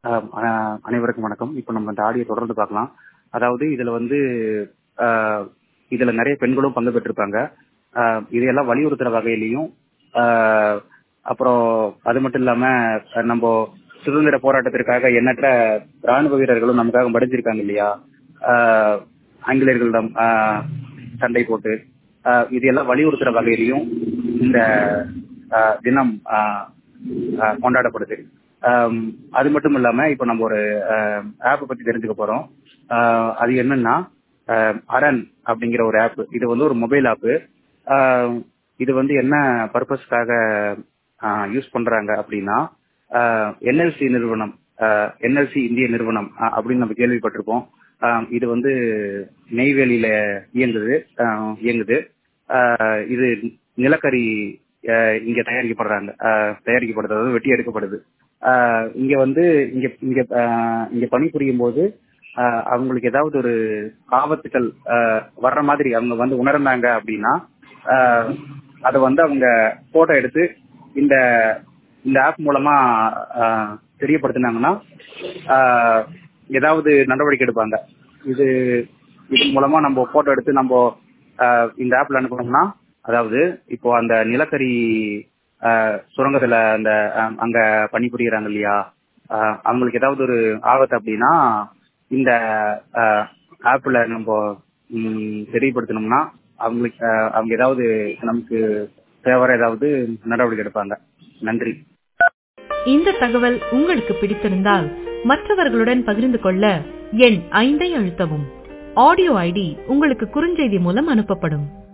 ஆஹ் அஹ் அனைவருக்கும் வணக்கம் இப்போ நம்ம இந்த ஆடியோ தொடர்ந்து பார்க்கலாம் அதாவது இதுல வந்து ஆஹ் இதுல நிறைய பெண்களும் பங்கு பெற்றிருப்பாங்க ஆஹ் இதையெல்லாம் வலியுறுத்துற வகையிலையும் ஆஹ் அப்புறம் அது மட்டும் இல்லாம அஹ் நம்ம சுதந்திர போராட்டத்திற்காக எண்ணற்ற ராணுவ வீரர்களும் நமக்காக மடிஞ்சிருக்காங்க இல்லையா ஆஹ் ஆங்கிலேயர்களிடம் ஆஹ் சண்டை போட்டு ஆஹ் இதெல்லாம் வலியுறுத்துற வகையிலையும் இந்த ஆஹ் தினம் ஆஹ் ஆஹ் கொண்டாடப்படுது ஆம், அது மட்டும் இல்லாம இப்ப நம்ம ஒரு ஆப் பத்தி தெரிஞ்சுக்க போறோம் ஆஹ் அது என்னன்னா ஆஹ் அரண் அப்படிங்கிற ஒரு ஆப் இது வந்து ஒரு மொபைல் ஆப் இது வந்து என்ன பர்பஸ்க்காக யூஸ் பண்றாங்க அப்படின்னா என்எல்சி நிறுவனம் என்எல்சி இந்திய நிறுவனம் ஆஹ் அப்படின்னு நம்ம கேள்விப்பட்டிருப்போம் ஆஹ் இது வந்து நெய்வேலியில இயங்குது ஆஹ் இயங்குது ஆஹ் இது நிலக்கரி ஆஹ் இங்க தயாரிக்கப்படுறாங்க ஆஹ் தயாரிக்கப்படுது அதாவது வெட்டி எடுக்கப்படுது ஆஹ் இங்க வந்து இங்க இங்க ஆஹ் இங்க பணிபுரியும் போது ஆஹ் அவங்களுக்கு ஏதாவது ஒரு ஆபத்துகள் ஆஹ் வர்ற மாதிரி அவங்க வந்து உணர்ந்தாங்க அப்படின்னா ஆஹ் அதை வந்து அவங்க போட்டோ எடுத்து இந்த இந்த ஆப் மூலமா ஆஹ் தெரியப்படுத்தினாங்கன்னா ஆஹ் ஏதாவது நடவடிக்கை எடுப்பாங்க இது இது மூலமா நம்ம போட்டோ எடுத்து நம்ம ஆஹ் இந்த ஆப்ல அனுப்பணும்னா அதாவது இப்போ அந்த நிலக்கரி ஆஹ் சுரங்கத்துல அந்த ஆஹ் அங்க பணிபுரியறாங்க இல்லையா ஆஹ் அவங்களுக்கு ஏதாவது ஒரு ஆபத்து அப்படின்னா இந்த ஆப்ல நம்ம ம், தெரியப்படுத்தணும்னா அவங்களுக்கு ஆஹ் அவங்க ஏதாவது நமக்கு ஃபேவரா ஏதாவது நடவடிக்கை எடுப்பாங்க நன்றி இந்த தகவல் உங்களுக்கு பிடித்திருந்தால் மற்றவர்களுடன் பகிர்ந்து கொள்ள எண் ஐந்தை அழுத்தவும் ஆடியோ ஐடி உங்களுக்கு குறுஞ்செய்தி மூலம் அனுப்பப்படும்